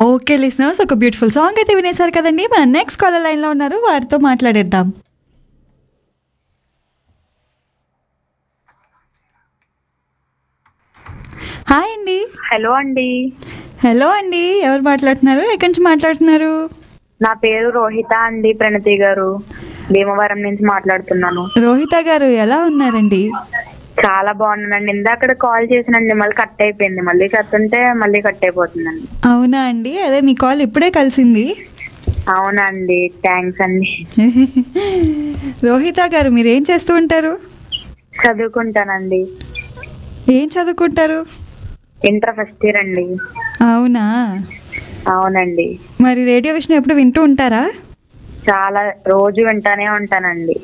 okay listeners ఒక beautiful song అయితే వినేశారు కదండి మన నెక్స్ట్ కాలర్ లైన్లో ఉన్నారు వారితో మాట్లాడేద్దాం హాయ్ అండి హలో అండి హలో అండి ఎవరు మాట్లాడుతున్నారు ఎక్కడి నుంచి మాట్లాడుతున్నారు నా పేరు రోహిత అండి ప్రణతి గారు భీమవరం నుంచి మాట్లాడుతున్నాను రోహిత గారు ఎలా ఉన్నారండి చాలా బాగున్నానండి ఇందాక కాల్ చేసినండి మళ్ళీ కట్ అయిపోయింది మళ్ళీ కట్టుంటే మళ్ళీ కట్ అయిపోతుందండి అవునా అండి అదే మీ కాల్ ఇప్పుడే కలిసింది అవునండి థ్యాంక్స్ అండి రోహిత గారు మీరు ఏం చేస్తూ ఉంటారు చదువుకుంటానండి ఏం చదువుకుంటారు ఇంటర్ ఫస్ట్ ఇయర్ అండి అవునా అవునండి మరి రేడియో విషయం ఎప్పుడు వింటూ ఉంటారా చాలా రోజు వింటానే ఉంటానండి